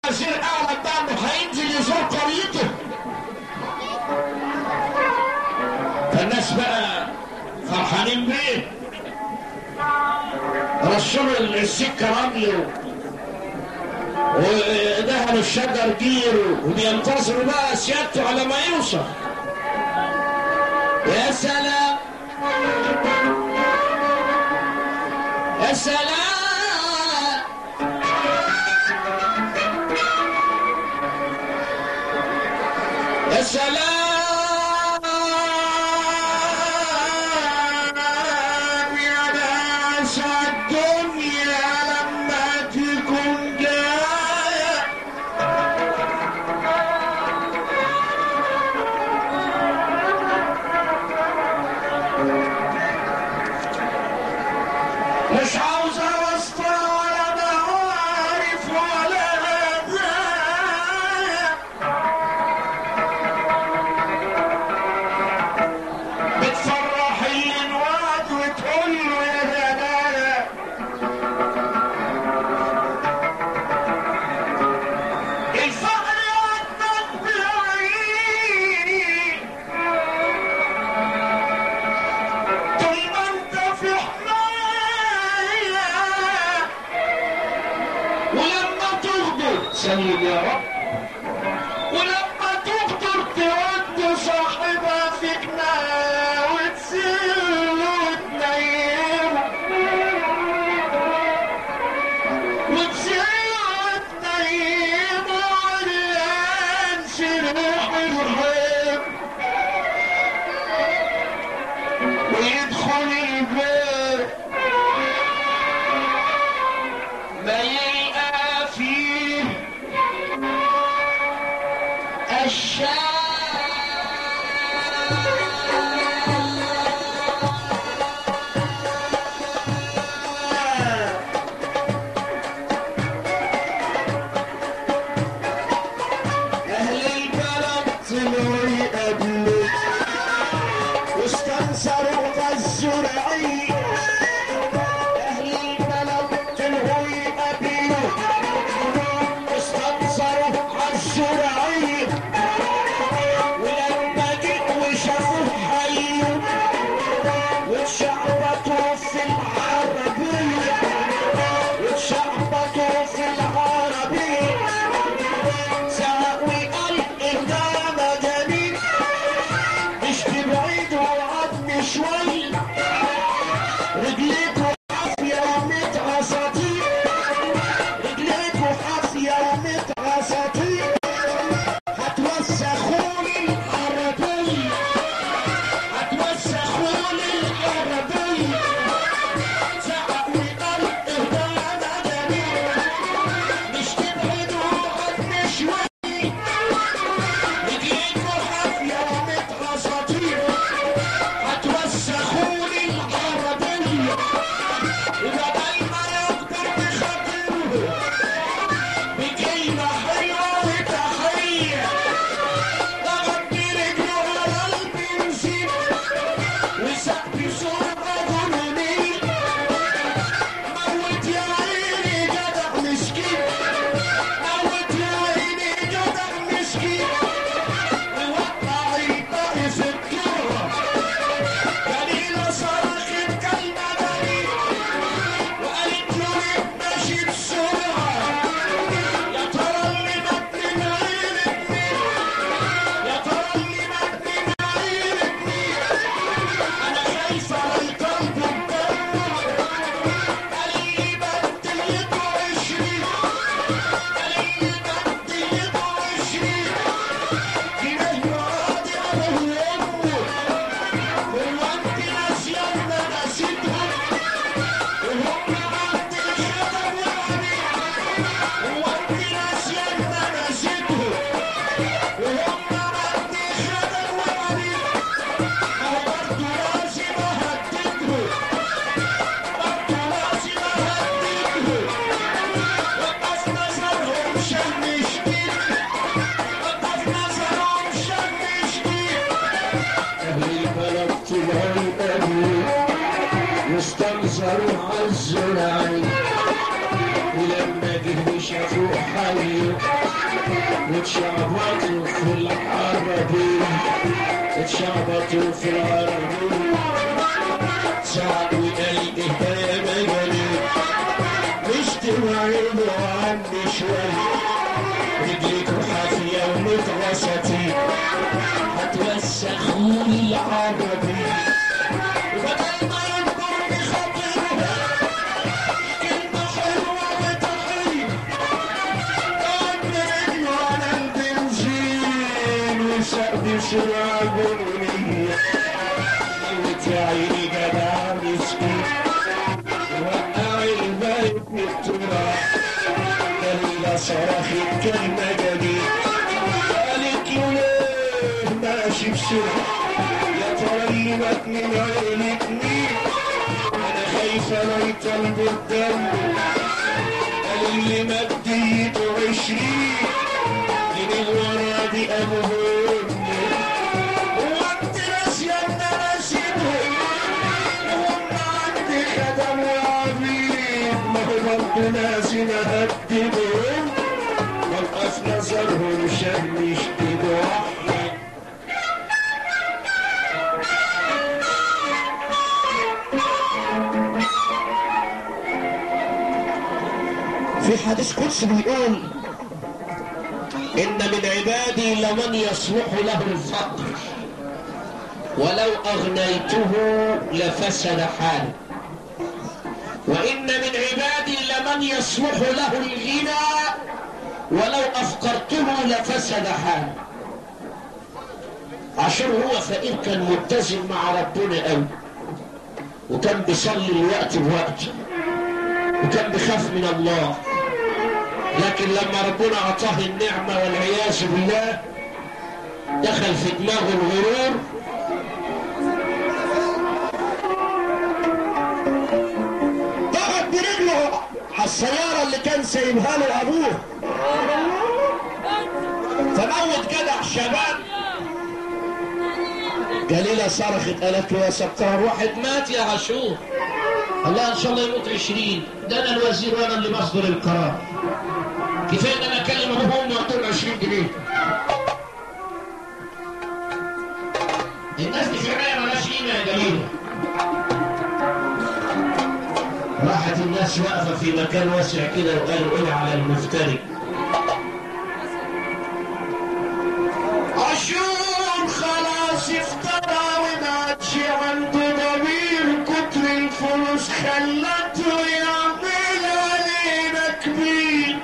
وزير اعلن بقى انه هينزل يزور قريته فالناس بقى فرحانين بيه رشوا السكه رمل ودهنوا الشجر جير وبينتظروا بقى سيادته على ما يوصل يا سلام يا سلام يا سلام يا ناس الدنيا لما تكون جايه مش عاوزة واسطة ولا معارف ولا هدايا بتفرح الواد وتقول له يا هدايا الفقر ودك بعيد طول ما انت في حماية ولما تغدر سيد يا رب ولما تغدر تود صاحبها في جناه وتسله وتنيمه وتسله وتنيمه عريان شريح الغيب ويدخل البيت ما يلقى فيه الشام أهل البلد طلعوا يقابلوك واستنصروا غزوا العين أهل البلد طلعوا يقابلوك واستنصروا غزوا العين ولما جيت وشافوه حيوا واتشعبطوا في العربية واتشعبطوا في العربية ساوي قلب ده مجانين مش تبعدوا عني شوي رجليكوا حافية وميت عساطير رجليكوا حافية وميت عساطير هتوسخوني العربية هتوسخوني العربية ساوي قلب ده مجانين مش تبعدوا عني شوي رجليكوا حافية وميت عساطير هتوسخوني العربية وبدل ما يقدر بخاطره بكلمة حلوة وتحية ضغط برجله على البنزين وساب بسرعة جنونية موت يا عيني جدع مسكين موت يا عيني جدع مسكين ووقع الباقي في التربة جميلة صرخت كلمة جميلة وقالت له ليه ماشي بسرعة يا ترى اللي مات من عينك مين يا ترى اللي مات من عينك مين أنا خايفة على القلب الدم قال لي بديته عشرين قال لي بديته عشرين جنيه يقعد على أمه والوقت ناسيان نسيتهم وهم عند الخدم والعبيد والوقت ناسيان نسيتهم وهم عند الخدم والعبيد ما هو برضه لازم اهددهم برضه لازم اهددهم وقف نظرهم شم شديد وقف نظرهم شم شديد أهل البلد طلعوا يقابلوا واستنصروا عزوا العين ولما جه شافوه حي اتشعبطوا في العربية اتشعبطوا في العربية سعد وقلبي يا مجالي مش تبعدوا عني شوية رجليكوا حافية ومتوسطين هتوسخوني العربية وبدل ما ينظر بخاطرها كلمة حلوة وتحية رجله على البنزين وسقف سرعة جنونية موت يا عيني جدع مسكين وقع البيت من التراب دليلة صرخت كلمة جميلة قالت له ليه ماشي بسرعة يا ترى اللي مات من عينك مين أنا خايفة لا يطلب الدم قال اللي مات ديته عشرين من الورا دي أبوهم هو أنت ناسية إن أنا نسيتهم وهم عندي خدم وعبيد ما هو برضه لازم أهددهم وأبقى في نظرهم شهم يشتدوا أحمد في حديث قدسي بيقول إن من عبادي لمن يصلح له الفقر ولو أغنيته لفسد حاله وإن من عبادي لمن يصلح له الغنى ولو أفقرته لفسد حاله عشان هو فقير كان متزن مع ربنا قوي وكان بيصلي الوقت بوقته وكان بيخاف من الله لكن لما ربنا اعطاه النعمه والعياذ بالله دخل في دماغه الغرور ضغط برجله على السياره اللي كان سايبها له ابوه فموت جدع شباب جليلة صرخت قالت له يا ستار واحد مات يا عاشور الله ان شاء الله يموت عشرين ده انا الوزير وانا اللي بصدر القرار كفايه ان انا اكلم ابوه وامي واعطيهم 20 جنيه الناس دي فعلا مالهاش قيمه يا جميله راحت الناس واقفه في مكان واسع كده وقالوا ايه على المفتري عاشور خلاص افترى وما عادش عنده ضمير كتر الفلوس خلته يعمل علينا كبير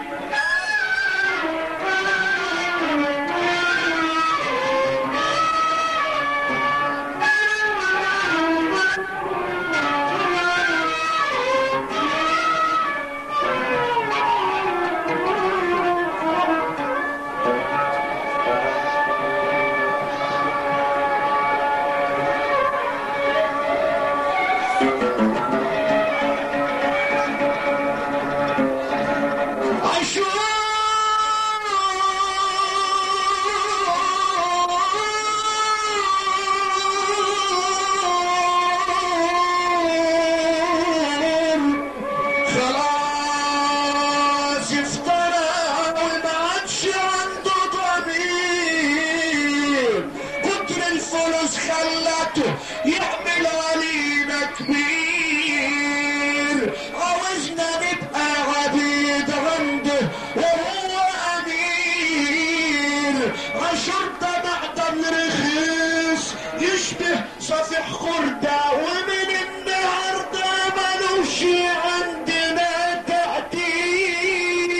خلاص افترى وما عادش عنده ضمير كتر الفلوس خلته يعمل علينا كبير عاوزنا نبقى عبيد عنده وهو امير عاشور ده معدن رخيص يشبه صفيح خردة ومن النهارده ملوش عندنا تقدير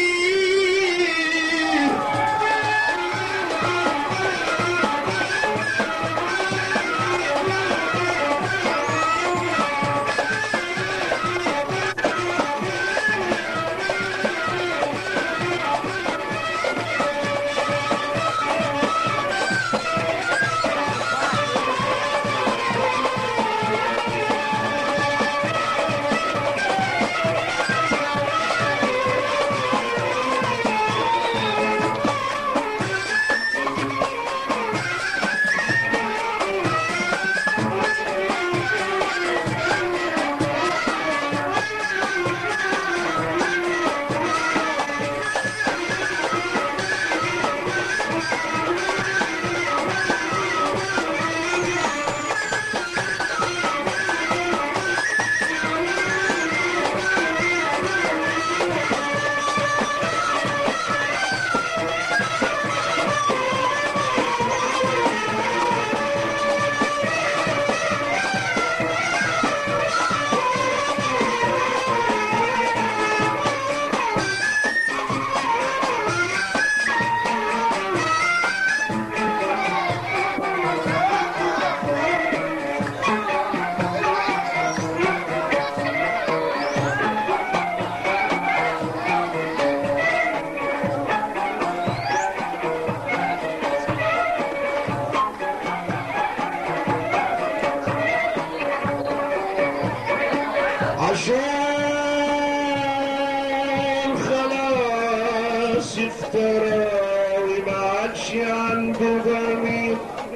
عنده ضمير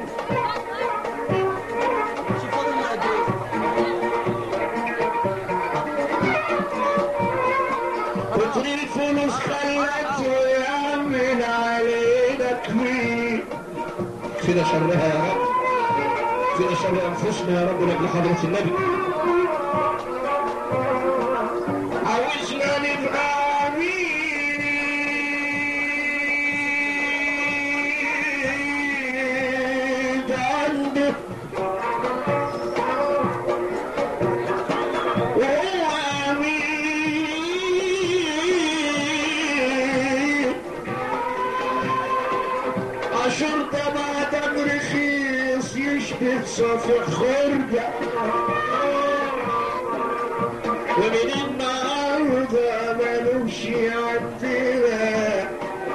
كتر الفلوس خلته يعمل علينا كبير فينا شرها يا رب فينا شر انفسنا يا رب لاجل حضرة النبي عاوزنا نبقى عميد عنده وهو عميد عشرة بعد رخيص يشبه صافي خردة ومن النهارده ملوش عندنا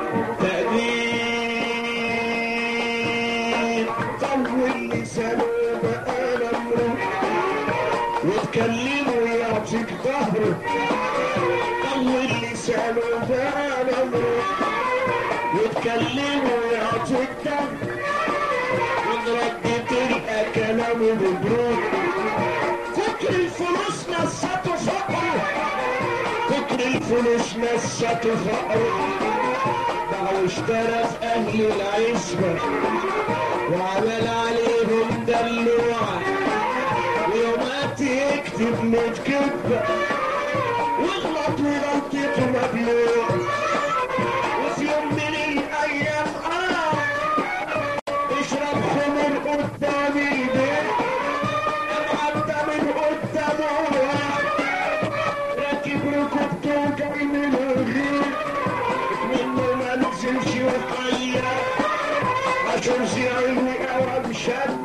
تقدير طول لسانه بقى نمره وتكلمه يعطيك ظهره طول لسانه بقى نمره وتكلمه يعطيك ظهره وان ردت تلقى كلامه مبروك كتر الفلوس نسته فقره كتر الفلوس نسته فقره بقى واشترى في اهل العزبة وعمل عليهم دلوعة ويومات يكتب متكبة واغلط وغلطته مبلوع وفي يوم من الايام اه اشرب خمر قدام البيت معدى من قدامه راكب ركبته جاي من الغير منه ما نزلش وحيا عشان زعلوا قوام شد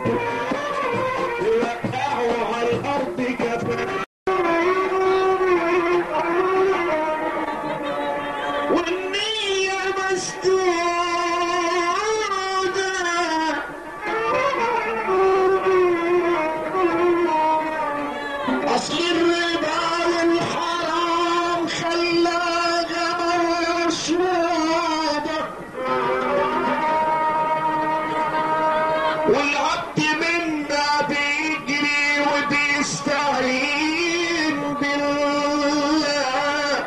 ووقعوا على الارض كفايه والنية مسدودة أصل الربا والحرام خلاها مرشودة والعبد منا بيجري وبيستعين بالله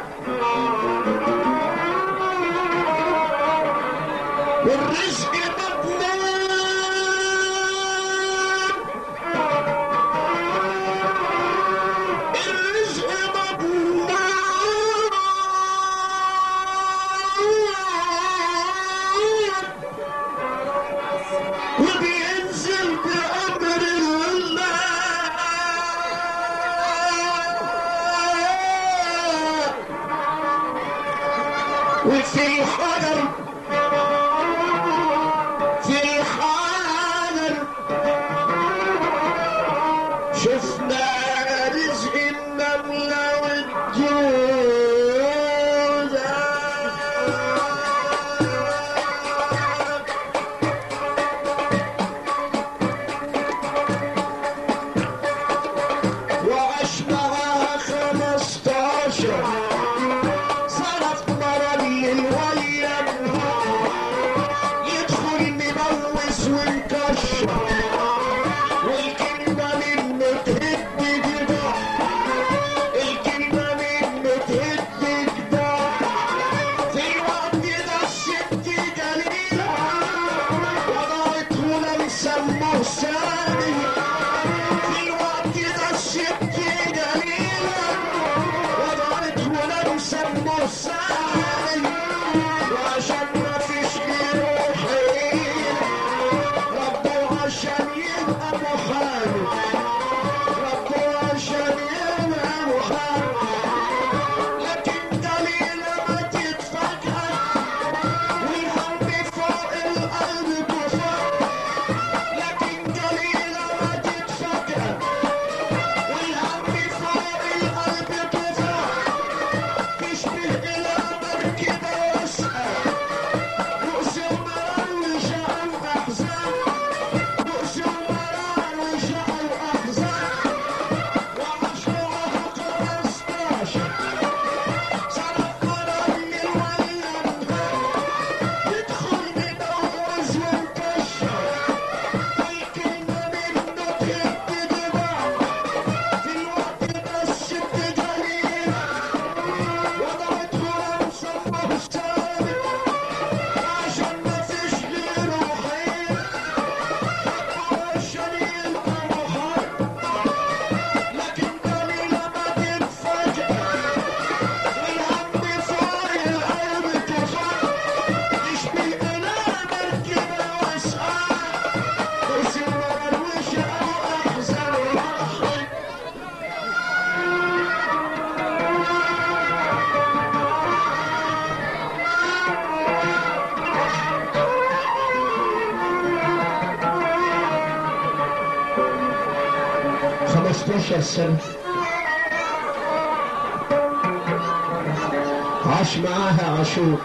والرزق مضمون الرزق مضمون وبينزل بأمر الله وفي الحجر في الحجر شفنا رزق النملة والجوزة وعاش معاها خمستاشر صرف مرض للويم يدخل مبوس ومكشر والكلمة منه تهد جدع الكلمة منه تهد جدع في الوقت ده الست جليلة وضعت هنا يسموه سامي في الوقت ده الست جليلة وضعت هنا يسموه سامي وعشان ما فيش غيره حيل ربه عشان يبقى محامي ربه عشان يبقى محامي لكن دليلة ما تتفاجأ والهم فوق القلب كفر لكن دليلة ما تتفاجأ والهم فوق القلب كفر تشبه إلى مركبة واسعة 15 سنة عاش معاها عاشور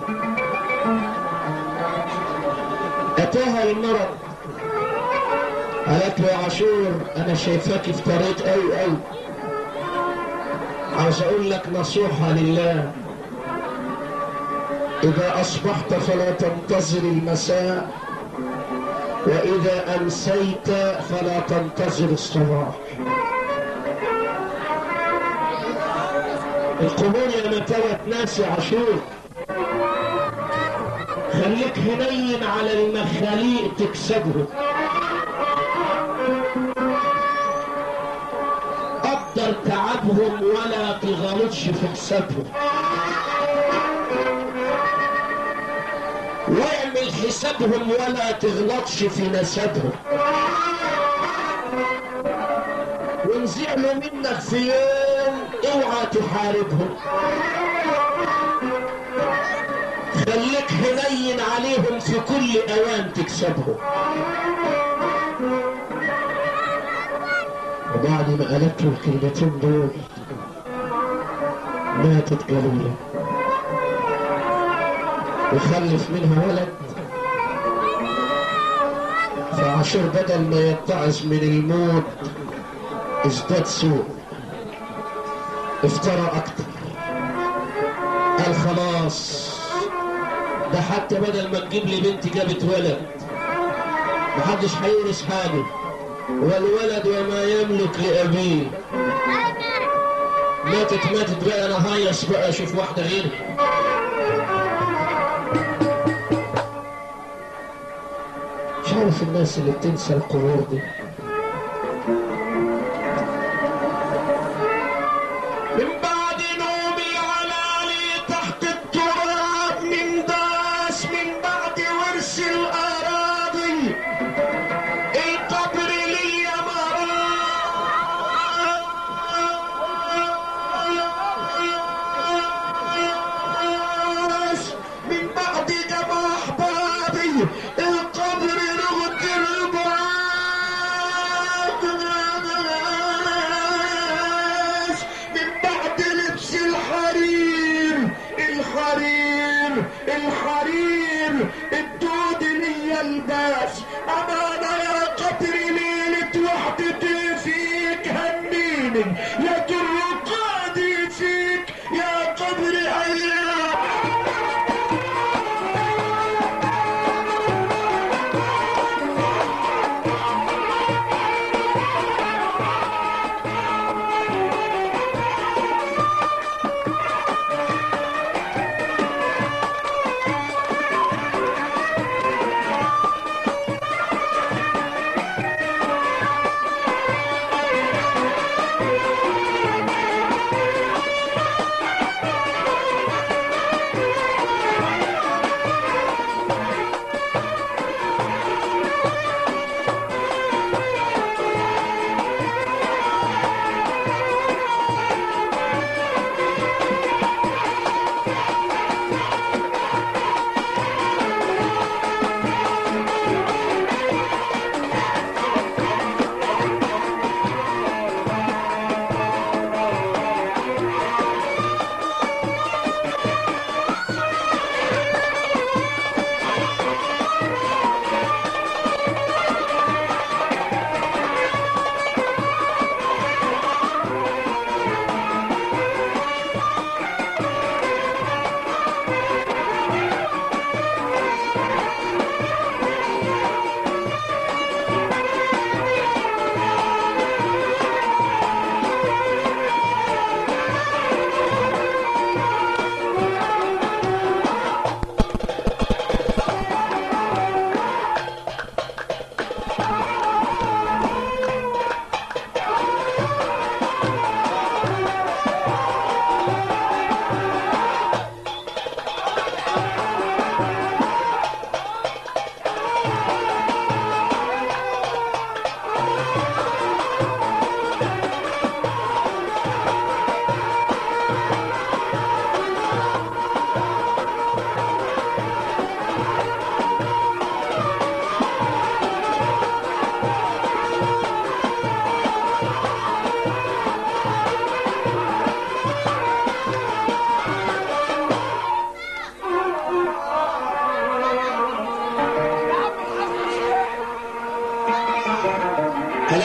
اتاها المرض قالت له يا عاشور انا شايفاك افتريت قوي قوي عاوز اقول لك نصيحة لله اذا اصبحت فلا تنتظر المساء واذا امسيت فلا تنتظر الصباح القبور يا متوت ناس يا عاشور خليك هنين على المخاليق تكسبهم قدر تعبهم ولا تغلطش في حسابهم واعمل حسابهم ولا تغلطش في نسبهم وان زعلوا منك في يوم اوعى تحاربهم خليك حنين عليهم في كل اوان تكسبهم وبعد ما قالت له الكلمتين دول ماتت جليلة وخلف منها ولد فعاشور بدل ما يتعظ من الموت ازداد سوء افترى اكتر قال خلاص ده حتى بدل ما تجيب لي بنت جابت ولد محدش هيورث حاجه والولد وما يملك لابيه ماتت ماتت بقى انا هيص بقى اشوف واحده غيرها مش عارف الناس اللي بتنسى القبور دي من بعد نوم العلالي تحت التراب من داس من بعد ورث الأراضي القبر لي مراس من بعد جمع أحبابي القبر رغد البراس من بعد لبس الحرير الحرير الحرير الدود لي الباس أمانة يا قبر ليلة وحدتي فيك هنيني لكن رقادي فيك يا قبر أيام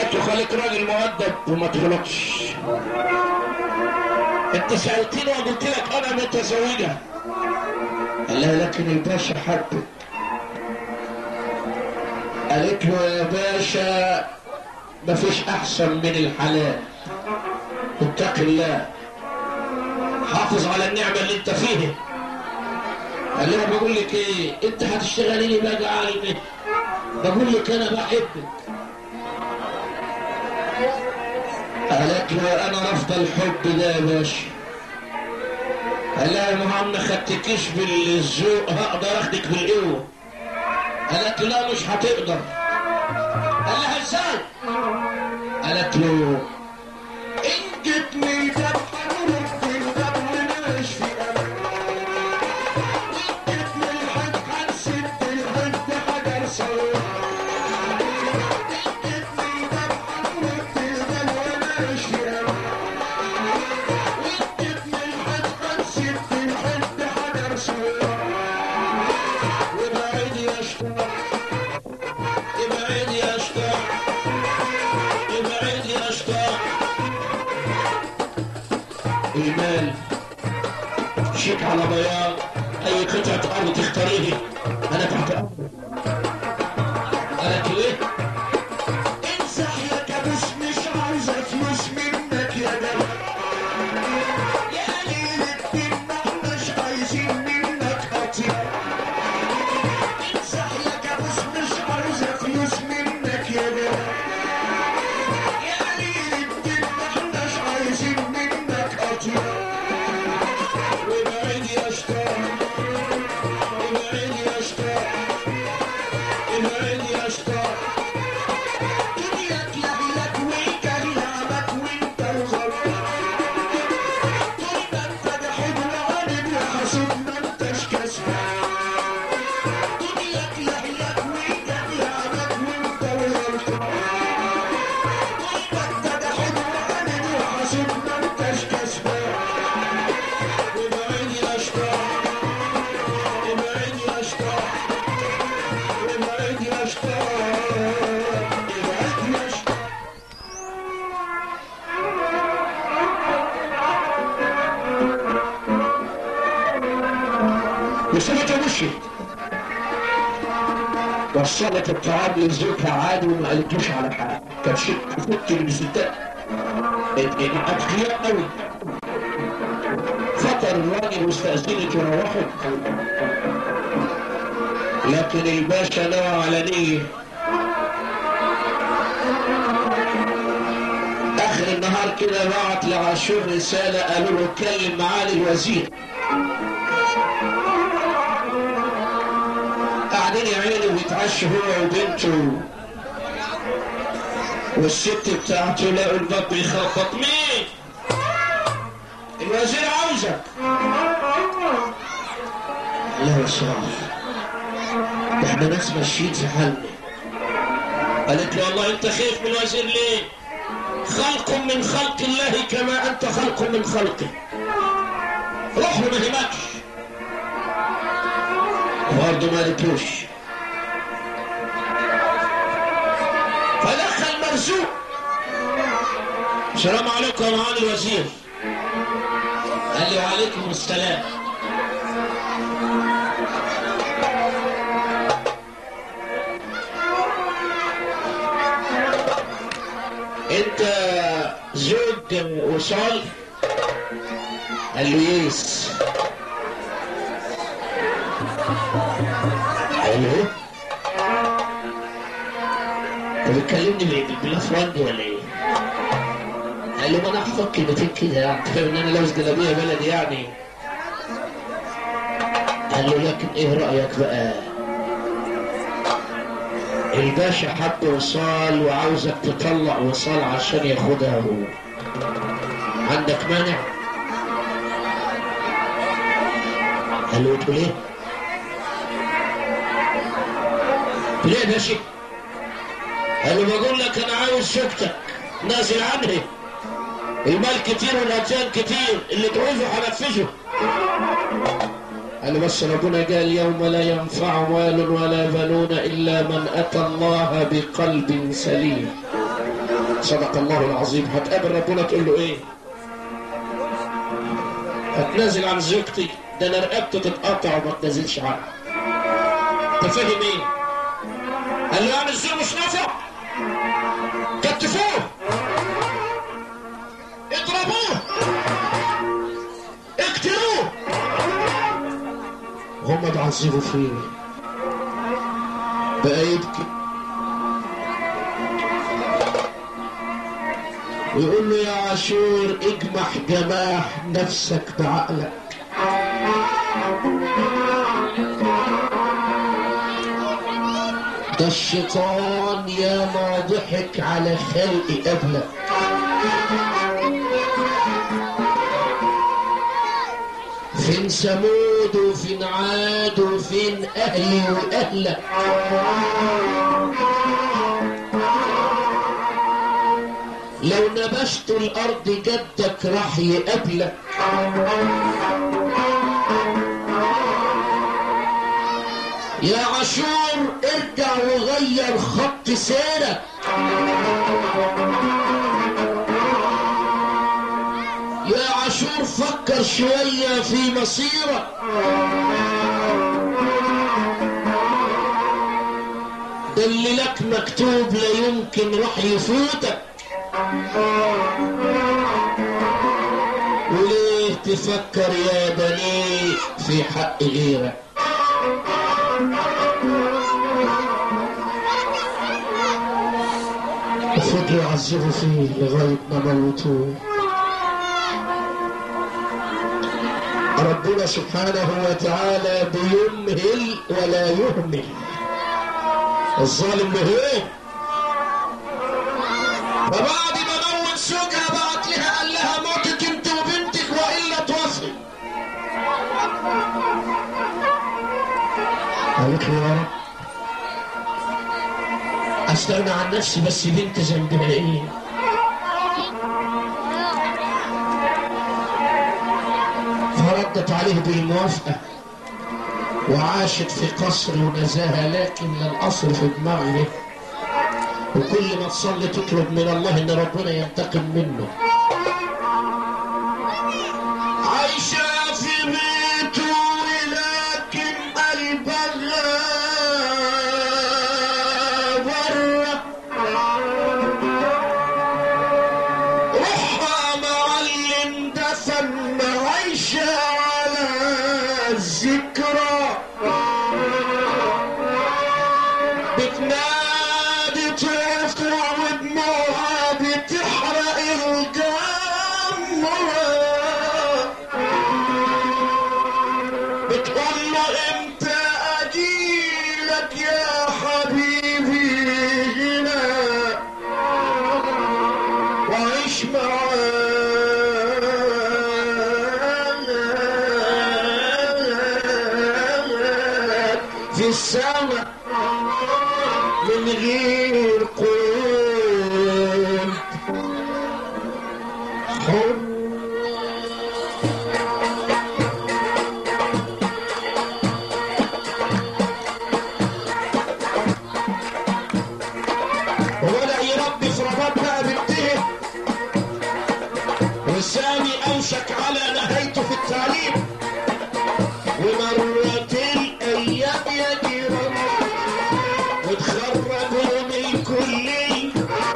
قالت له خليك راجل مؤدب وما تغلطش انت سألتني وقلت لك انا متزوجة قال لها لكن الباشا حبك قالت له يا باشا مفيش احسن من الحلال اتق الله حافظ على النعمة اللي انت فيها قال لها بقول لك ايه انت هتشتغلي لي بقى عالمة بقول لك انا بحبك قالت له انا رافضه الحب ده يا باشا قال لها ما هم خدتكيش بالذوق هقدر اخدك بالقوه قالت له لا مش هتقدر قال لها ازاي قالت له ان جبتني الباب هنروح في الباب ونعيش في امان ان جبتني الحب هنسد الحب حجر سوا ان جبتني الباب هنروح في الباب ونعيش في امان وان جبتني الحب هنسد الحب حجر سوا وبعد يا شطار ابعد يا شطار ابعد يا شطار المال شيك على بياض اي قطعة ارض تختاريه انا تحت امرك قالت له ايه امسح يا كابوس مش عاوزة فلوس منك يا جمال يا ليل الدين ما احناش عايزين منك قطيع امسح يا كابوس مش عاوزة فلوس منك يا جمال يا ليل الدين ما احناش عايزين منك قطيع وابعد يا شطار ابعد يا شطار ابعد يا شطار دنياك لهلك وكلامك وانت الغلط طول ما انت بحب وعالم وحاسب ما انتش كسبان دنياك لهلك وكلامك وانت الغلط طول ما انت بحب وعالم وحاسب ما انتش كسبان ابعد يا شطار ابعد يا شطار ابعد يا شطار ابعد يا شطار وسمت مشي وصلت الطعام لزوجها عادي وما قالتوش على حاجه كانت ست ست من الستات اتقياء قوي فطر الراجل واستأذنت وروحت لكن الباشا نوى على نية آخر النهار كده بعت لعاشور رسالة قالوا له اتكلم معالي الوزير قاعدين يا عيني ويتعشوا هو وبنته والست بتاعته لقوا الباب بيخبط مين؟ الوزير عاوزك لا يا شرف احنا ناس ماشيين في حالنا قالت له والله انت خايف من الوزير ليه خلق من خلق الله كما انت خلق من خلقه روح له ما يهمكش برضه ما قالتلوش فدخل مرزوق السلام عليكم يا معالي الوزير قال لي وعليكم السلام انت زوج وصال قال له يس قال له ايه انت بتكلمني بال- بالافرنجي ولا ايه قال له ما انا احفظ كلمتين كده يعني فاهم ان انا لابس جلابيه بلدي يعني قال له لكن ايه رايك بقى الباشا حب وصال وعاوزك تطلع وصال عشان ياخدها هو عندك مانع قال له تقول ايه تقول ايه يا باشا قال له بقول لك انا عاوز شوكتك نازل عنها المال كتير والاتيان كتير اللي تعوزه هنفذه قال بس ربنا قال يوم لا ينفع مال ولا بنون الا من اتى الله بقلب سليم صدق الله العظيم هتقابل ربنا تقول له ايه هتنازل عن زوجتي ده انا رقبتي تتقطع وما تنزلش عنها انت فاهم ايه قال له يعني الزور مش نافع كتفوه اضربوه اقتلوه هم اتعذبوا فيه بقى يبكي ويقول له يا عاشور اجمح جماح نفسك بعقلك ده الشيطان يا ما ضحك على خلق قبلك فين ثمود وفين عاد وفين اهلي واهلك لو نبشت الارض جدك راح يقابلك يا عاشور ارجع وغير خط سيرك يا عاشور فكر شوية في مصيرك ده اللي لك مكتوب لا يمكن راح يفوتك وليه تفكر يا بني في حق غيرك فضلوا يعذبوا فيه لغاية ما موتوه ربنا سبحانه وتعالى بيمهل ولا يهمل الظالم له ايه فبعد ما موت زوجها بعت لها قال لها موتك انت وبنتك والا توفي قالت له يا رب استغنى عن نفسي بس بنت ذنبها ايه فردت عليه بالموافقة وعاشت في قصر ونزاهة لكن لا القصر في دماغه وكل ما تصلي تطلب من الله ان ربنا ينتقم منه عايشة في بيته ولكن قلبها بره روحها معلم دفن عايشة على الذكرى بتنادي طفل ودموعها بتحرق الجمرة بتقول له امتى اجيلك يا حبيبي هنا وعيش معاك في السماء من غير قيود حب وبدأ يربي في رباب بقى بنته والسامي أوشك على نهايته في التعليم ومرت الأيام يا جيران وتخرجوا من الكلية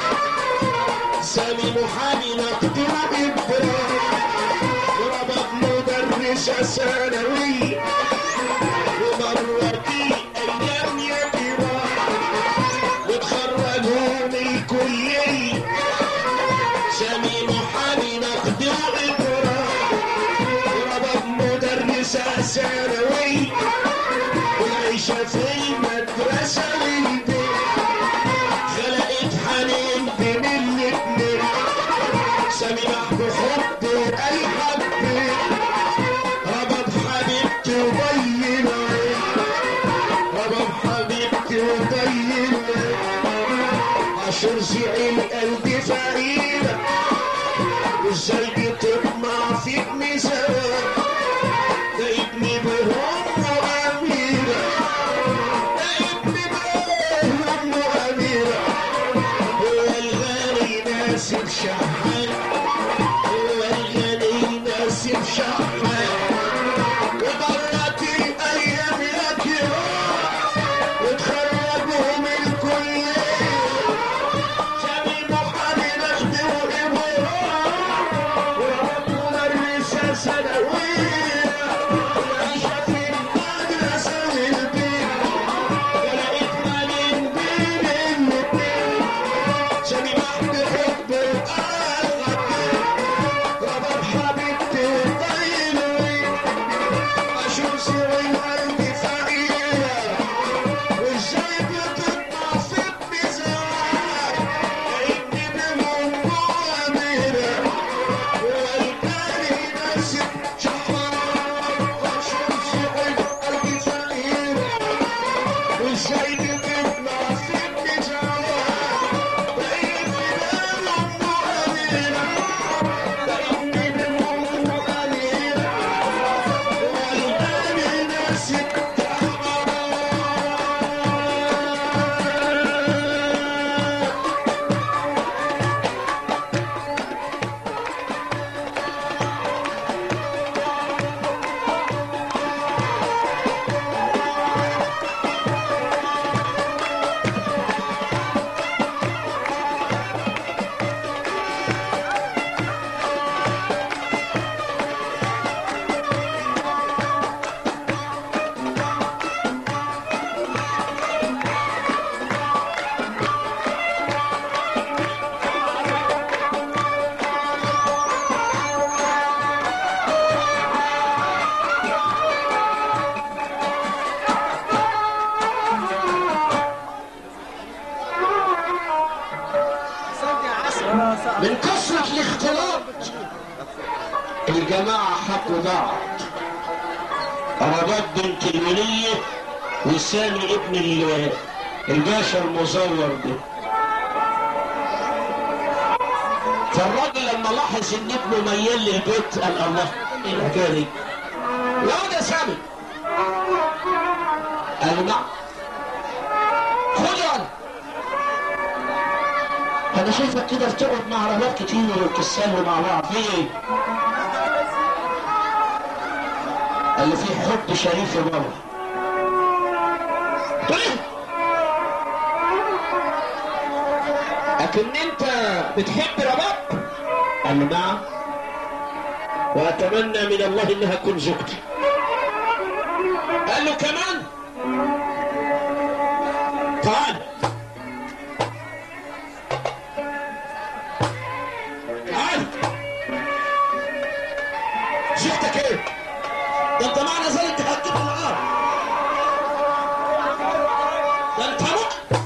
سامي محامي مقدور إبراهيم وربط مدرسة ثانوية ومرت الأيام يا جيران وتخرجوا من الكلية سامي محامي مقدور إبراهيم وربط مدرسة ثانوية والعيشة في المدرسة والبيت خلقت حنين بين الاتنين سامي محبوب حب وقال حبيت ربط حبيبتي وبين عين ربط حبيبتي وبين عين عشر زعل قلبي فقيرة وازاي بتطمع في ابني سوا ده ابني بهم وأميرة ده ابني بهم وأميرة هو الغالي من كثرة الاختلاط الجماعة حبوا بعض رباب بنت الولية وسامي ابن ال- الباشا المزور ده فالراجل لما لاحظ ان ابنه ميال للبيت قال الله ايه الحكايه دي؟ لا ده سامي قال له نعم خد يعني انا شايفك كده بتقعد مع رهبات كتير وبتتسلوا مع بعض في ايه؟ قال له في حب شريف يا بابا قلت له ايه؟ لكن انت بتحب رباب؟ قال له نعم واتمنى من الله انها تكون زوجتي قال له كمان تعال تعال زوجتك ايه؟ ده انت معنى ذلك هتجيب العار ده انت مؤمن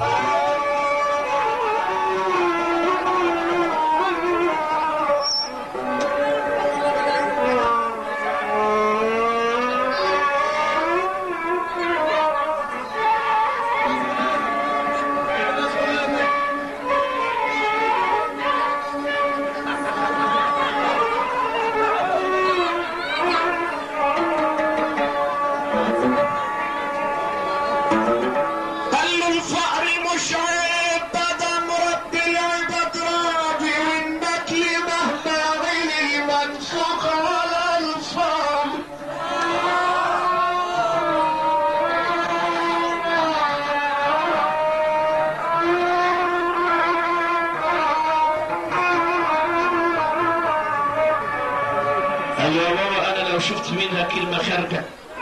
قال له الفقر مش عيب بدم رب العباد راضي والنكل مهما غلي منفوخ على الفاضي قال يا بابا انا لو شفت منها كلمه خارجه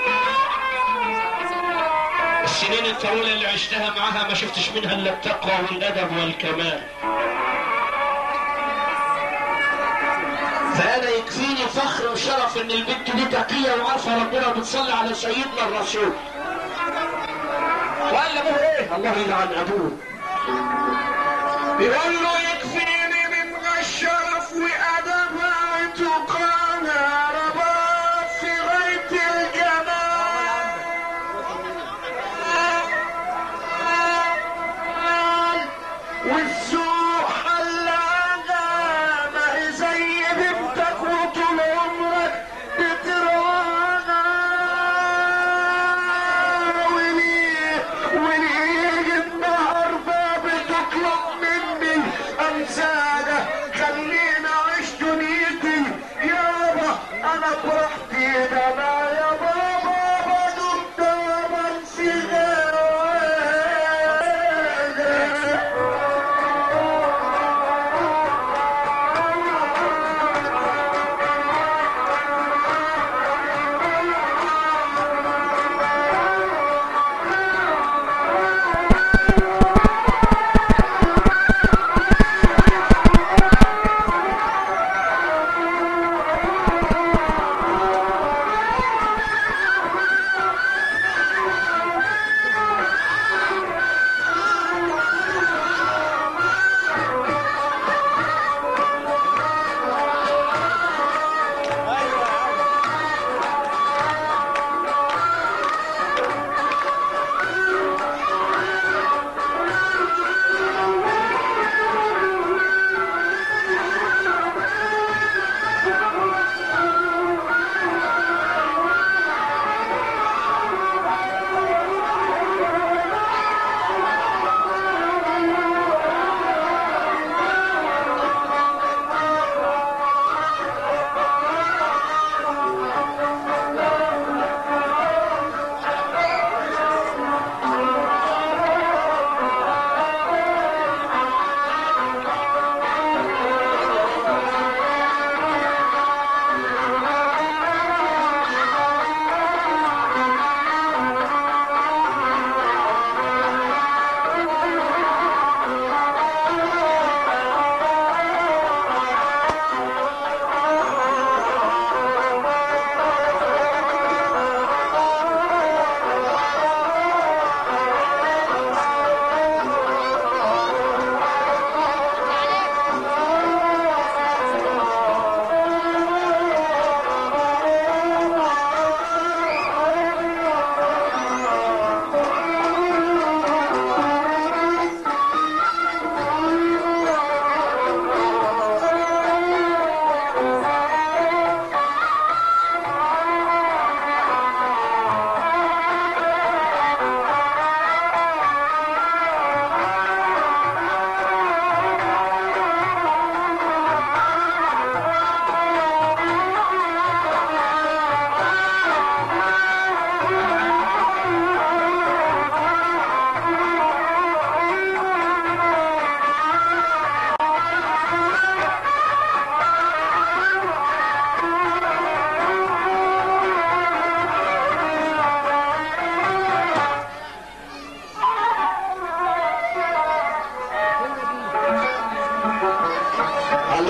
السنين الطويلة اللي عشتها معاها ما شفتش منها الا التقوى والادب والكمال فانا يكفيني فخر وشرف ان البنت دي تقية وعارفة ربنا بتصلي على سيدنا الرسول وقال لابوه ايه الله يلعن ابوه بيقول له يكفيني من الشرف وادبها وتقاها رباب في غاية الجمال والسوق حلاقة ما هي زي بنتك وطول عمرك بترانا وليه وليه النهارده بتطلب مني انسى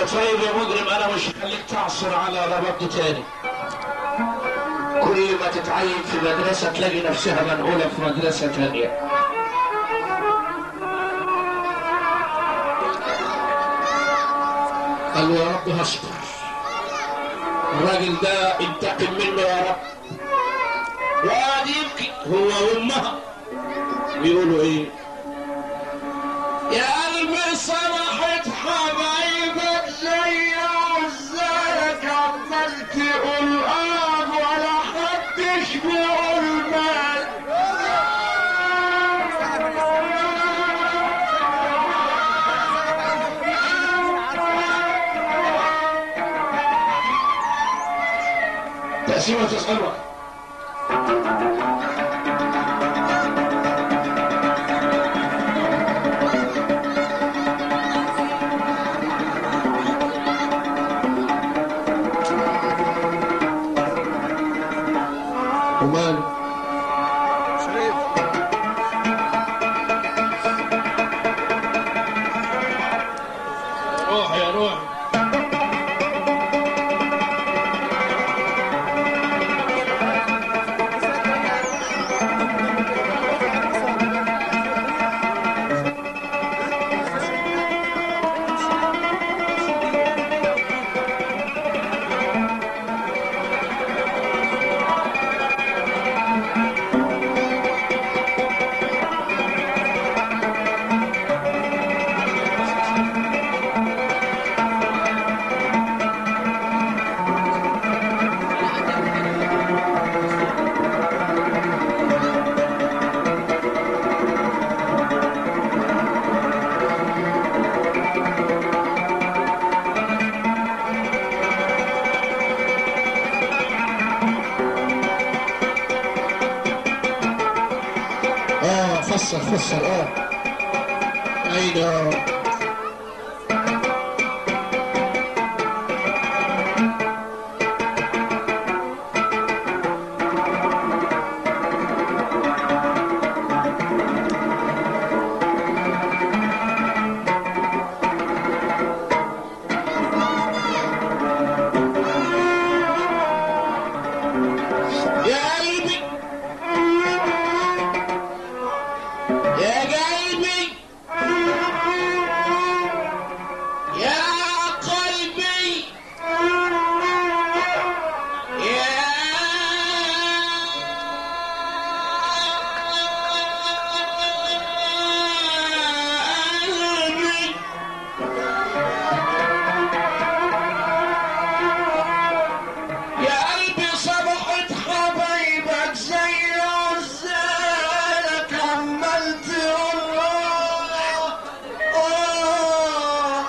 له طيب يا مجرم انا مش هخليك تعصر على ربطه تاني كل ما تتعين في مدرسة تلاقي نفسها منقولة في مدرسة تانية قال له يا رب هصبر الراجل ده انتقم منه يا رب وقعد يبكي هو وامها بيقولوا ايه يا قلبي صرحت حبايبك زي عزالك عمال تقول اه ولا حدش بيقول مال تقسيمة تسألها ومال روح يا روح اه فسر فسر اه ايوه يا قلبي يا قلبي يا قلبي يا قلبي يا قلبي صبحت حبايبك زي عزالك عمال تقول آه، آه،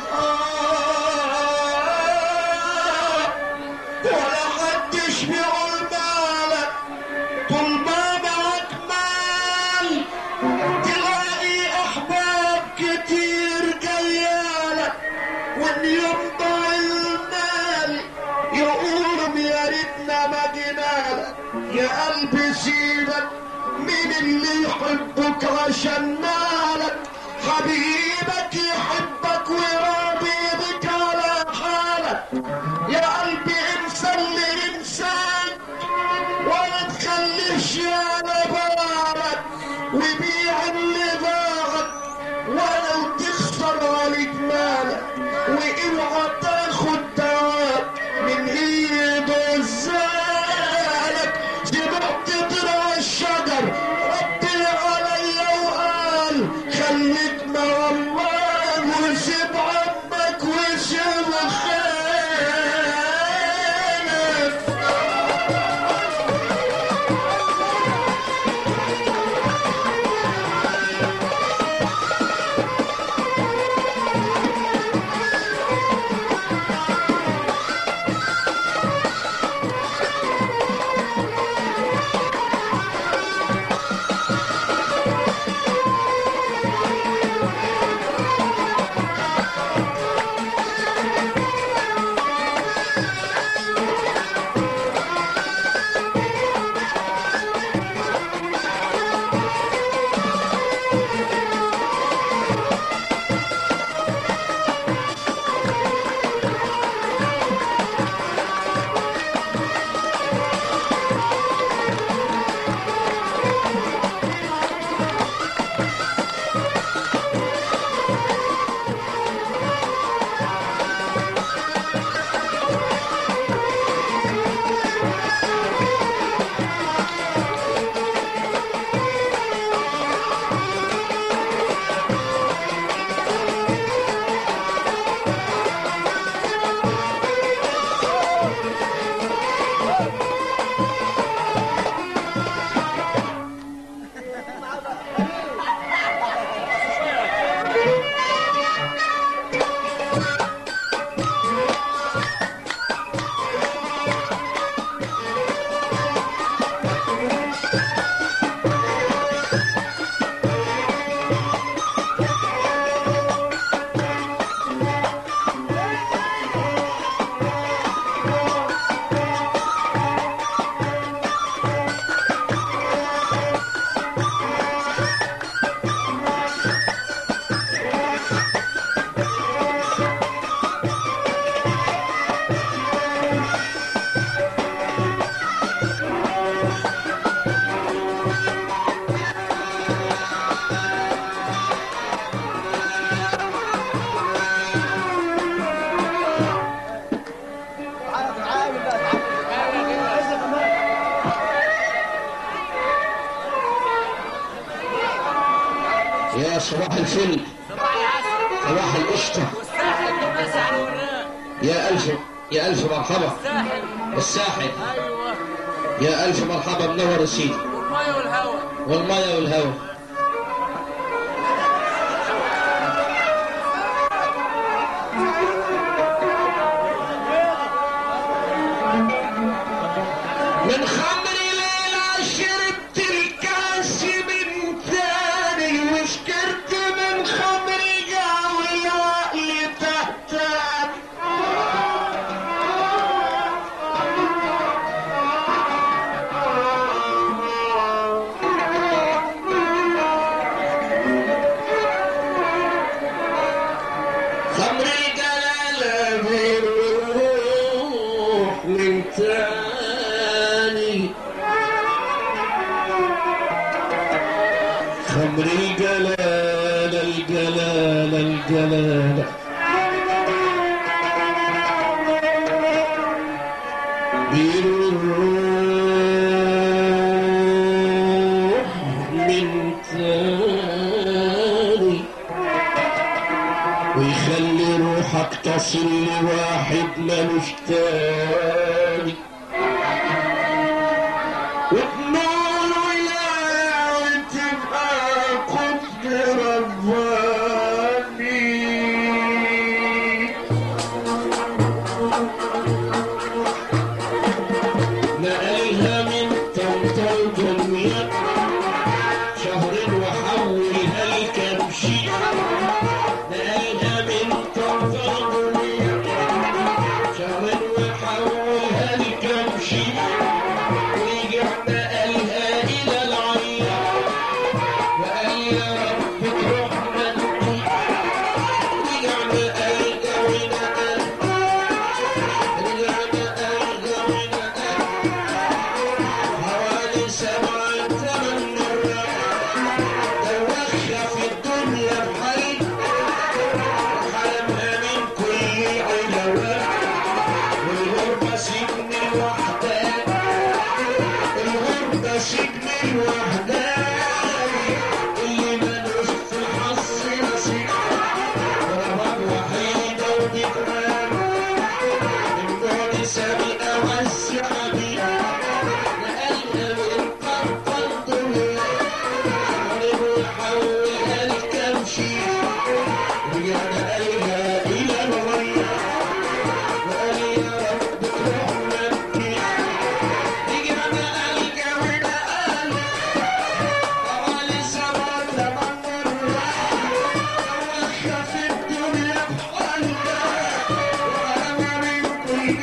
آه. ولا حدش بيقول مالك طول ما معك مال تلاقي احباب كتير جايالك واليوم ضاع المال يقولوا يا ريتنا ما جينالك يا قلبي سيبك مين اللي يحبك عشان مالك حبيبك يحبك ويراضي بك على حالك يا قلبي انسان لانسان ولا تخليش على بالك وبيع اللي باعك ولو تخسر عليك مالك واوعى تاخد دواك من ايد الزالك سمعت طلع الشجر ربي عليا وقال خليك مع الله يا صباح الفل صباح العسل صباح القشطة والساحل والناس على الوراق يا ألف يا ألف مرحبا الساحل الساحل ايوه يا ألف مرحبا منور يا سيدي والميه والهواء والمية والهوا من خمر ليلة شربت الكاس من تاني وشكرت من خمر جاوي العقل تحتاني خمر الجلالة بيروح من تاني خمر الجلالة الجلالة الجلالة بيروح من تاني ويخلي روحك تصل لواحد ملوش تاني وتنور ولاية وتبقى قطب رباني نقلها من طنطا دنيا شهر وحولها الكبشي نقلها من طنطا دنيا شهر وحولها الكبشي ورجعنا قالها إلى العيان وقال يا رب تروح مني رجعنا قالها ونقل رجعنا قالها ونقل حوالي سبعة ثمان مرات دوخها في الدنيا بحريق وحرمها من كل علوات والغربة سجن الوحدان الغربة سجن الوحدان اللي ملوش في الحظ نصيب رباب وحيدة وبتنام من بعد سابقة وس حبيب نقلها من طرف الدنيا شهر وحولها الكمشي رجعنا قالها إلى الغية وقال يا رب تروح مكي رجعنا قالها ونقل حوالي سبع ثمان مرات توخى في الدنيا بحالها وأنا من كل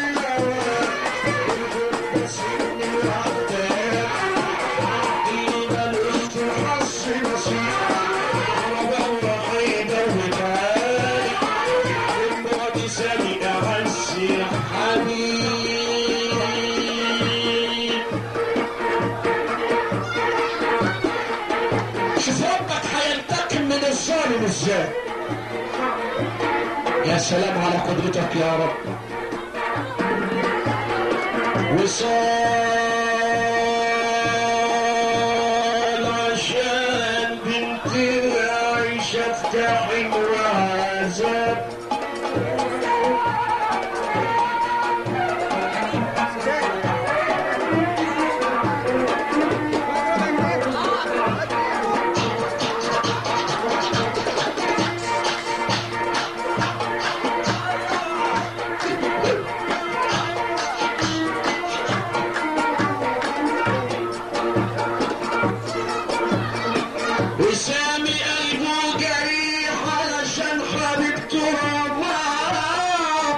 الهوى سن العتاب اللي ملوش في الحظ نصيب ربع وحيدة وتعالي من بعد سامي أعز يا حبيب شوف ربك هينتقم من الظالم ازاي يا سلام على قدرتك يا رب وصال عشان بنتي عايشة افتحي وعذاب وسامي قلبه جريح علشان حبيبته رماه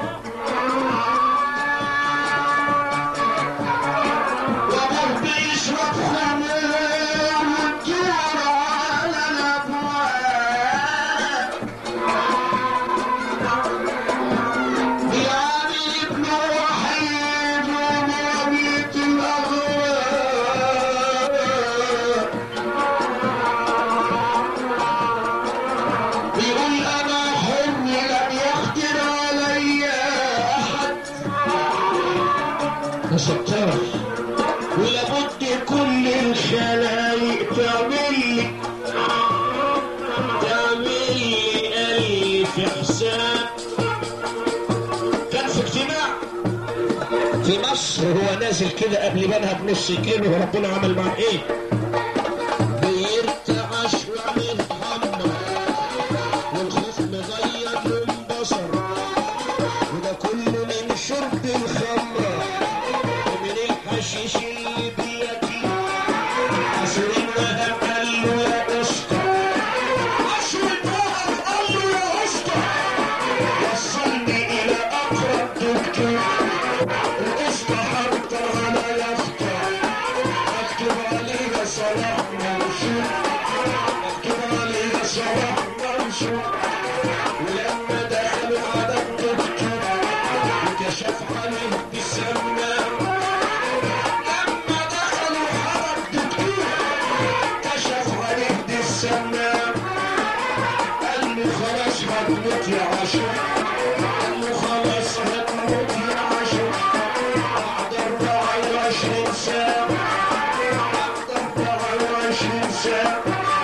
وابوه بيشرب خمر والدور على الابواب يعني ابنه وحيد ومرمية الاغراب بيقول انا حر لم يقدر علي احد يا ستار ولابد كل الخلايق تعمل لي في حساب كان في اجتماع في مصر هو نازل كده قبل بنها بنص كيلو وربنا عمل معاه ايه بيرتعش ويتحمر والخوف مغير من بصر وده كله من شرب الخمرة ومن الحشيش اللي بياكل عصير الوهم قال له يا اسطى عصير الوهم قال له يا اسطى وصلني الى اقرب دكتور الاسطى حتى على يافطة اكتب عليها صلاح منصور اكتب عليها صلاح منصور ولما دخلوا على الدكتور كشف عليه بالسماعة لما دخلوا على الدكتور كشف عليه بالسماعة قال له خلاص هتموت يا عاشور قال له خلاص هتموت يا عاشور بعد 24 ساعة بعد 24 ساعة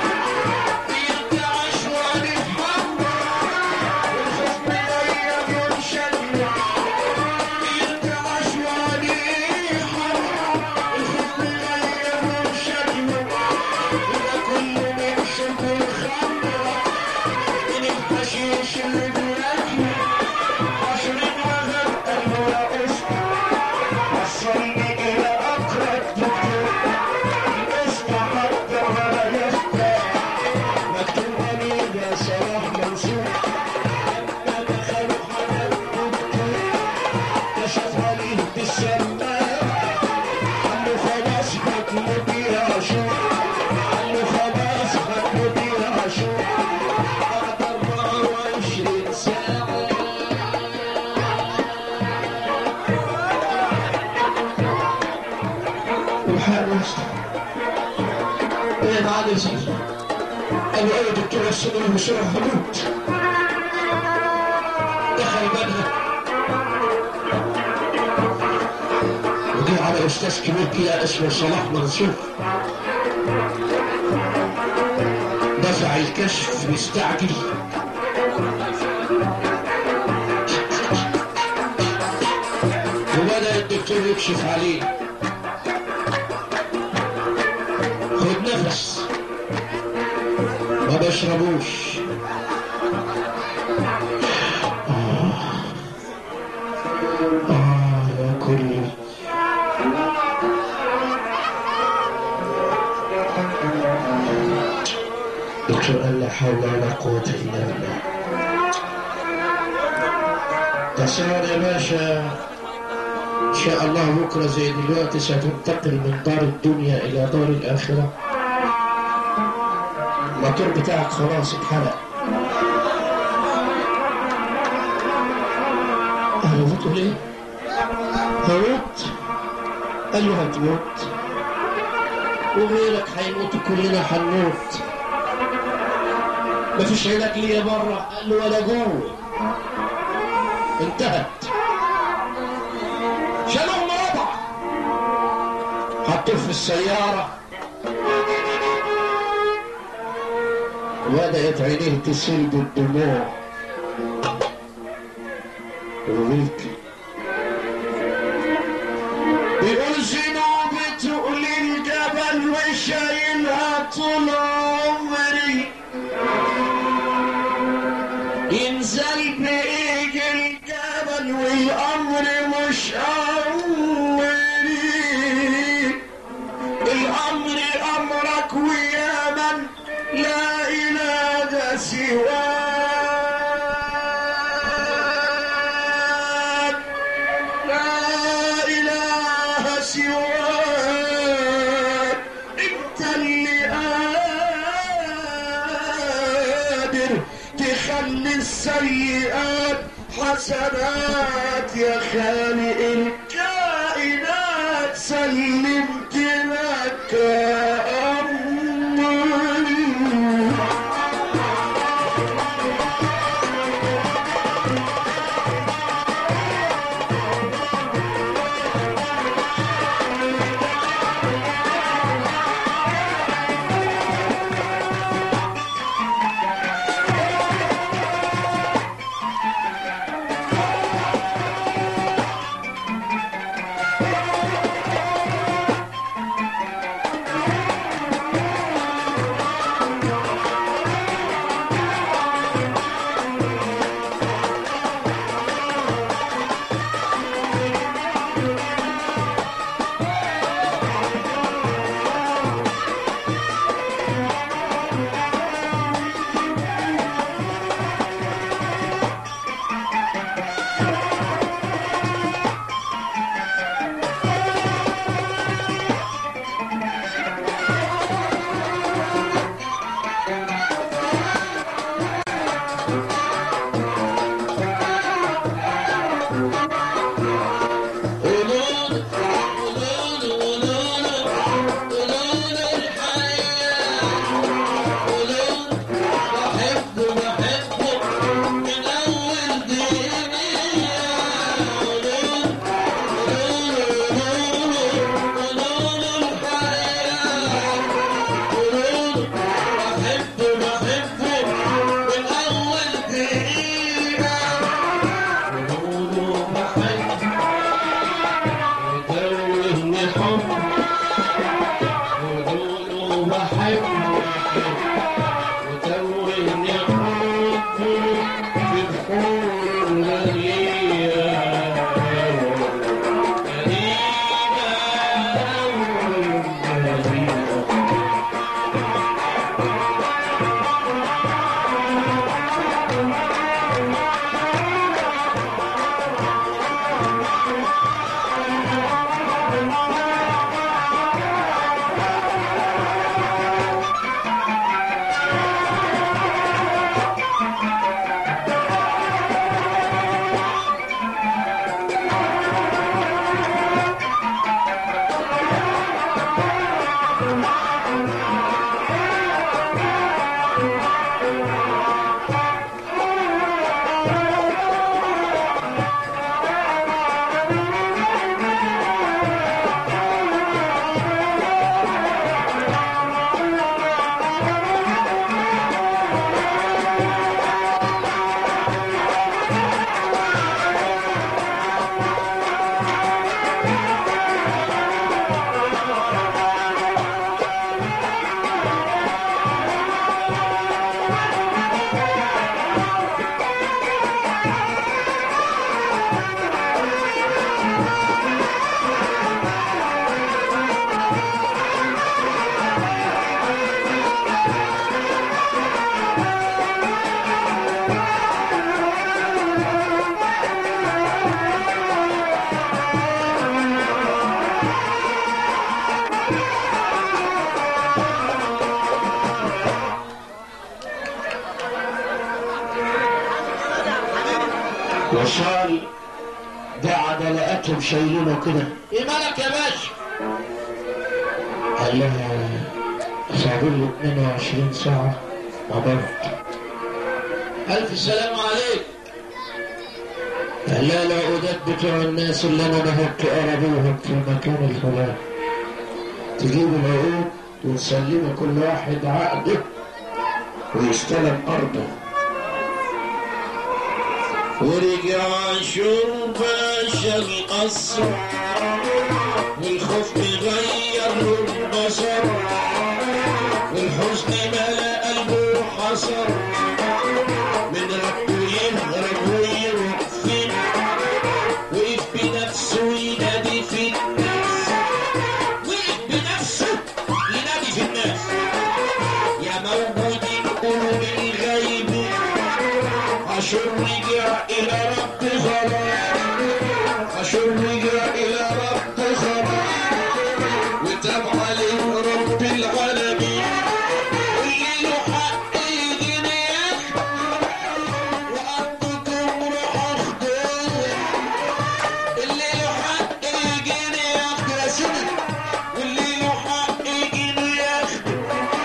يرجع شوال يتحمر والخوف مغير ينشل يرجع شوال يحمر الخوف مغير ينشل وده كله من شرب الخمرة من الحشيش اللي بياكله عشر الوهم قال له يا اسطى وصلني الى اقرب دكتور الاسطى حضر على يافطة مكتوب عليها صلاح منصور لما دخلوا على الدكتور كشف عليه بالسماعة قال له خلاص هتموت يا عاشور قال له خلاص هتموت يا عاشور بعد 24 ساعة والحال يسطا ايه بعد يا سيدي قال له ايه دكتور السنين بسرعة هموت دخل بدها وجه على استاذ كبير كده اسمه صلاح منصور دفع الكشف مستعجل وبدأ الدكتور يكشف عليه خد نفس ما بشربوش آه آه يا كل دكتور قال لا حول ولا قوة إلا بالله تصور يا باشا إن شاء الله بكرة زي دلوقتي ستنتقل من دار الدنيا إلى دار الآخرة الموتور بتاعك خلاص اتحرق أنا بتقول إيه؟ هموت؟ قال له هتموت وغيرك هيموت كلنا هنموت مفيش علاج ليا بره قال له ولا جوه انتهت شالوهم ربع حطوه في السيارة وبدأت عينيه تسيل بالدموع وبيبكي بيقول ذنوب تقول الجبل وشايلها طول عمري ينزل بإيج الجبل والأمر مش أمري الأمر أمرك ويا من لا إله سواك لا إله سواك أنت اللي قادر تخلي السيئات حسنات يا خالق الكائنات سلمت لك أمري وصال قعد لقيتهم شايلينه كده ايه مالك يا باشا قال لها صابر له 22 ساعة عبرت ألف سلام عليك قال لا العقودات بتوع الناس اللي أنا نهبت أربوهم في المكان الفلاني تجيبوا العقود وتسلموا كل واحد عقده ويستلم أرضه ورجع شرب القصر والخوف غير له البصر والحزن ملا قلبه حصر من ربه يهرب ويروح فين وقف بنفسه ينادي في الناس وقف بنفسه ينادي في الناس يا موجودين قلوب الغيب عشر رجع إلى رب خلاص عشر رجع إلى رب خلاص وتاب عليه رب العالمين واللي له حق يجيني وأرضكم روح أخدوه اللي له حق يجيني ياخد يا سيدي واللي له حق يجيني ياخد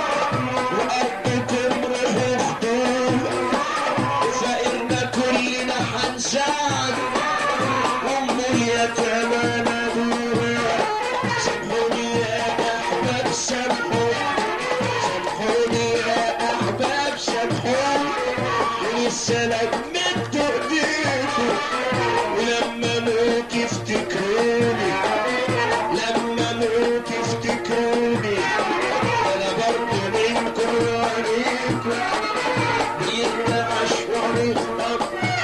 وأرضكم روح أخدوه فإن كلنا حنساعد أم اليتامى نبوها سامحوني يا أحباب سامحوني سامحوني يا أحباب سامحوني ولسه لمت إيديكم ولما موت افتكروني لما موت افتكروني أنا برضه منكم وعليكم بيتنعش ونخطب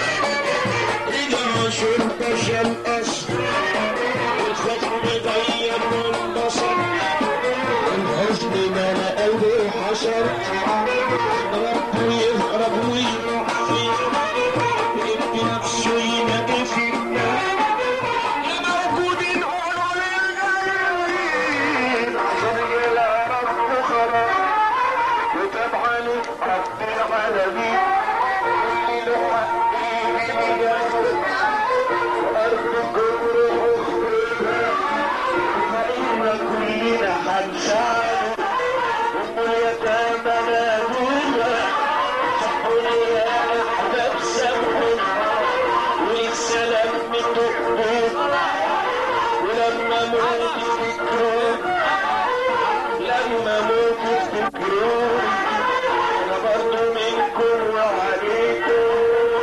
رجع شرطش الأصل والخصم غير البصر الحزن ملا قلبي حشر ربه يهرب ويروح فيه ويبكي نفسه ينادي في النار يا موجودين قولوا للغيرين عشان إلى ربه خلاص وتبع رب العالمين اللي له حق يجي ياخد وأرضكم روح فإن كلنا حنساعد أم اليتامى نادوها صحوني يا أحباب سامحوني وللسلام من دقوق ولما موت افتكرون لما موت افتكرون انا برضو منكم وعليكم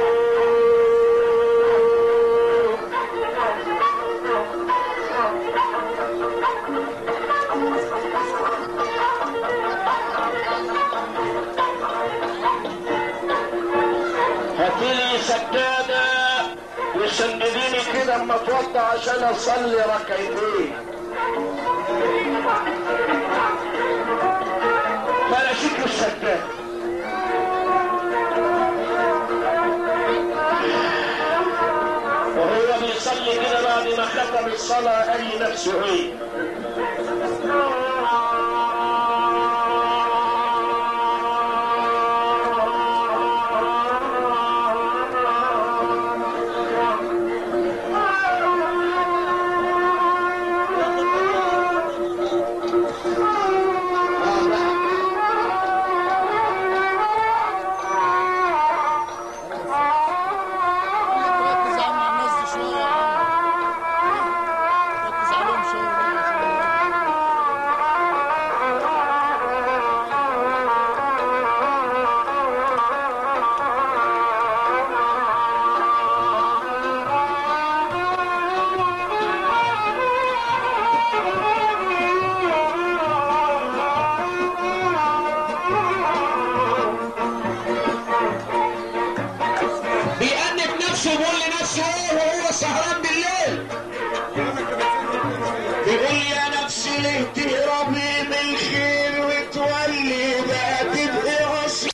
هاتيلي سجادة وسنديني كده اما اتوضى عشان اصلي ركعتين فانا شكل السجادة وهو بيصلي كده بعد ما ختم الصلاة أي نفسه عيد ركز يا عم على الناس دي شويه يا عم ركز عليهم شويه بيأنب نفسه بيقول لنفسه ايه وهو سهران بالليل بيقول يا نفسي ليه تهربي من الخير وتولي بقى تبقي عصي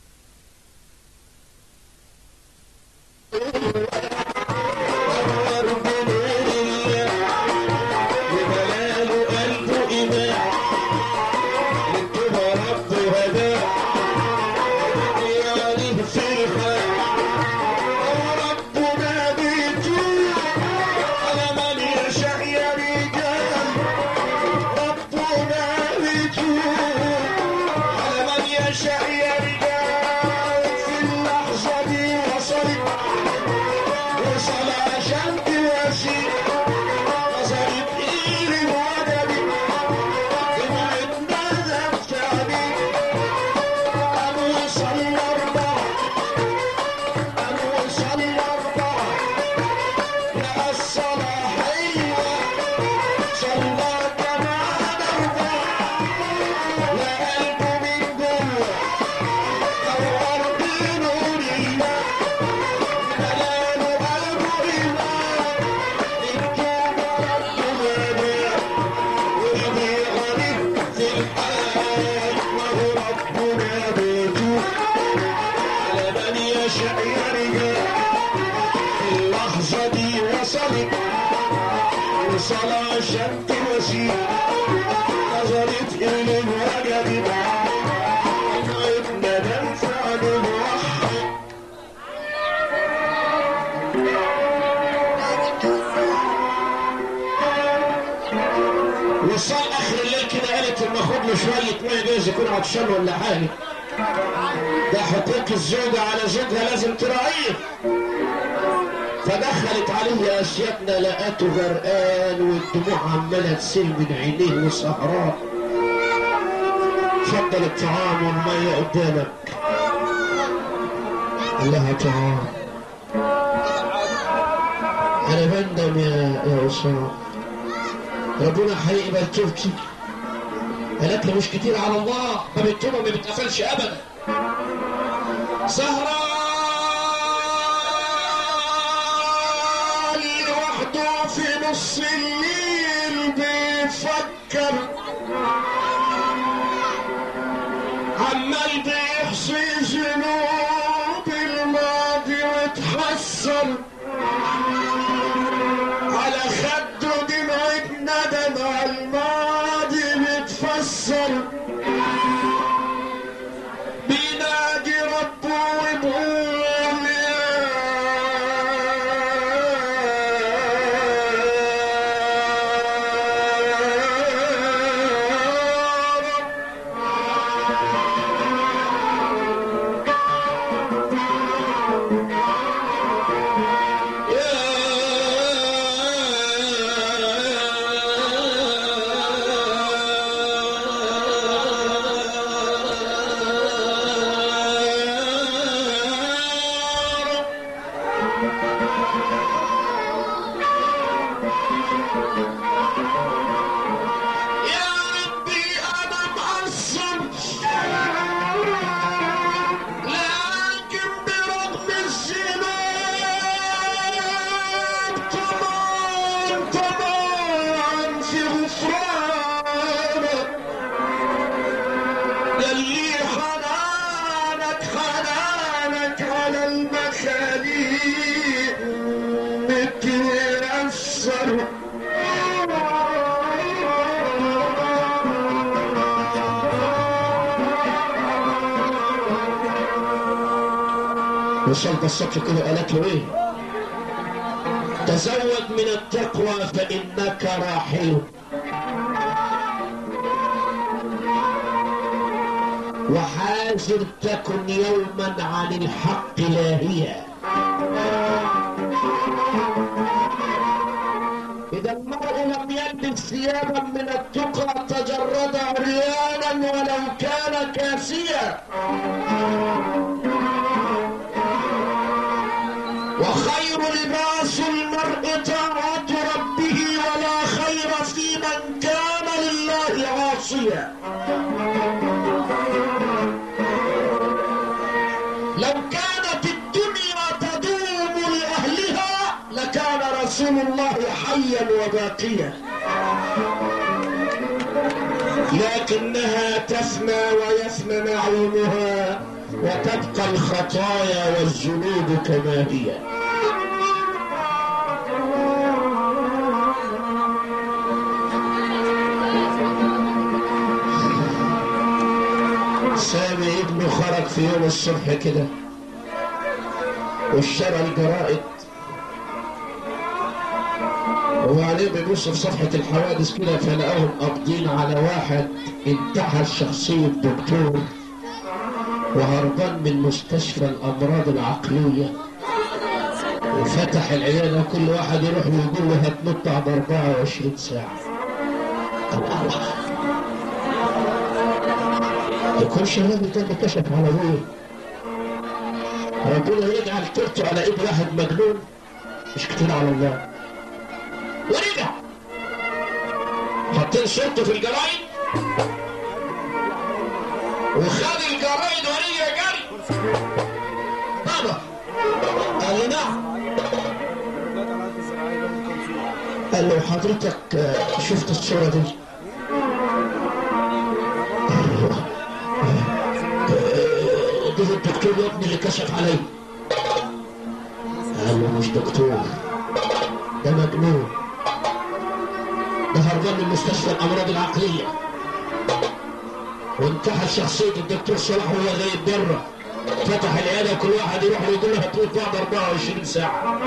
وبلاله قلبه إيمان مكتوبة ربه هداه يعني فرحة ربنا الغريب وصلاة شد وسيم نظرت إلى الوجد عيبنا ننفع نوحد وصل اخر الليل كده قالت لما اخد له شويه ميه جايز يكون عطشان ولا حاجه ده حقوق الزوجه على زوجها لازم تراعيه فدخلت عليه يا سيادنا لقاته غرقان والدموع عماله تسيل من عينيه وسهران فضل الطعام والميه قدامك قال لها طعام انا بندم يا يا اسامه ربنا هيقبل توبتي قالت له مش كتير على الله باب التوبه ما بيتقفلش ابدا سهران لوحده في نص الليل بيفكر عمال بيحصي ذنوب الماضي وتحسر على خده دمعة ندم على الماضي متفسر بينادي ربه وبقول يا رب يا ربي انا مقصر لكن برغم الذنوب طمان طمان في غفرانك يلي حنانك حنانك على المخاليق متيسر وصلت الصبح كده قالت له ايه تزود من التقوى فانك راحل وحاذر تكن يوما عن الحق لاهيا إذا المرء لم يلبس ثيابا من التقى تجرد عريانا ولو كان كاسيا وخير لباس المرء طاعة ربه ولا خير في من كان لله عاصيا لو كانت الدنيا تدوم لأهلها لكان رسول الله حيا وباقيا لكنها تفنى ويفنى نعيمها وتبقى الخطايا والذنوب كما هي سامي ابنه خرج في يوم الصبح كده واشترى الجرائد وبعدين بيبص في صفحة الحوادث كده فلقاهم قابضين على واحد انتحر شخصية دكتور وهربان من مستشفى الأمراض العقلية وفتح العيادة كل واحد يروح ويقول له هتنط على 24 ساعة طب الله يكونش الراجل ده اللي كشف على ابوه ربنا يجعل كرته على ايد واحد مجنون مش كتير على الله ورجع حاطين صورته في الجرايد وخد الجرايد ورجع جري بابا قال لي نعم قال له حضرتك آه، شفت الصورة دي ده الدكتور يا ابني اللي كشف علي قال له مش دكتور ده مجنون ده هربان من مستشفى الامراض العقليه وانتحل شخصيه الدكتور صلاح وهو غايب بره فتح العياده وكل واحد يروح له يقول له هتموت بعد 24 ساعه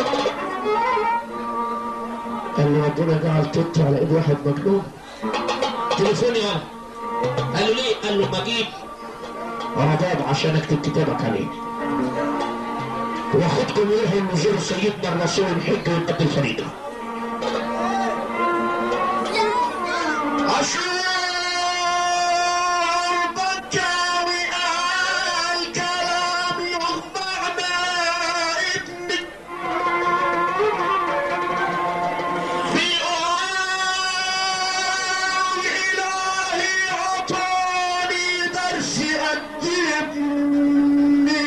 قال له ربنا جعل توت على ايد واحد مجنون تليفوني انا قال له ليه؟ قال له ما اجيب رباب عشان اكتب كتابك عليه واخدكم ويروحوا نزور سيدنا الرسول الحج ويقدم الفريضه عشان بكاوي الكلام يخضعنا ابني في أوان إلهي عطاني درس أدبني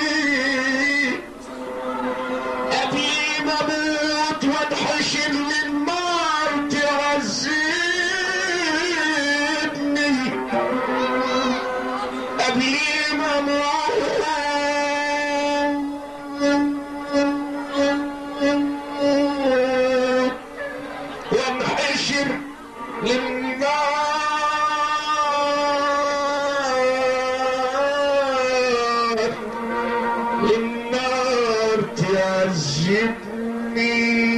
أبي مموت وانحشر للنار تعذبني أبي مموت وانحشر للنار للنار تعذبني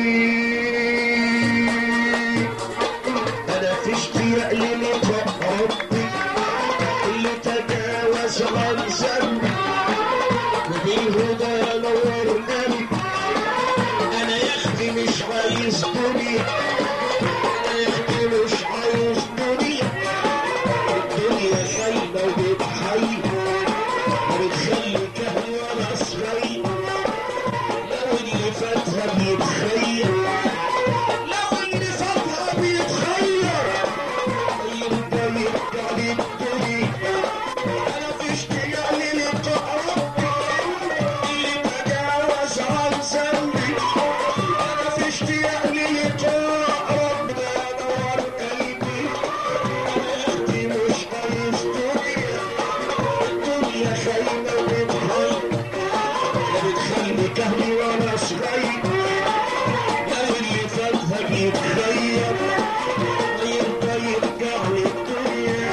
انا في اشتياق للقاء ربي اللي تجاوز عن ذنبي وبالهدى نور قلبي انا يا اختي مش عايز دنيا انا يا اختي مش عايز دنيا الدنيا خايبه وبتحيي وبتخلي كهل وانا صغير لو اللي فاتها بيتخير لو اللي فاتها بيتخير يبقى يرجع للدنيا انا في اشتياق للقاء ربي اللي تجاوز عن ذنبي انا في اشتياق للقاء ربنا نور قلبي انا اختي مش عايز دنيا الدنيا خاينه وبتهين لا بتخلي كهلي وانا صغير لو اللي فاتها بيتغير يرضى يرجع للدنيا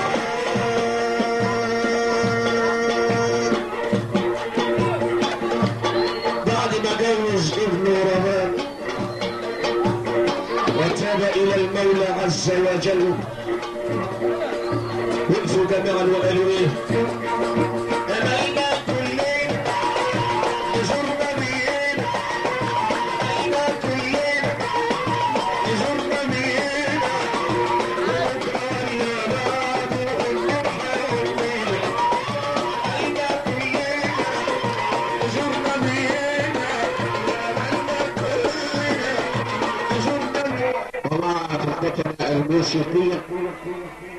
بعد ما جوز ابنه رهان وتاب الى المولى عز وجل وقفوا جميعا وقالوا ايه املنا كلنا نزور نبينا املنا كلنا نزور نبينا وكأننا بعد الروح يومنا املنا كلنا نزور نبينا املنا كلنا نزور نبينا ومع فرقتنا الموسيقية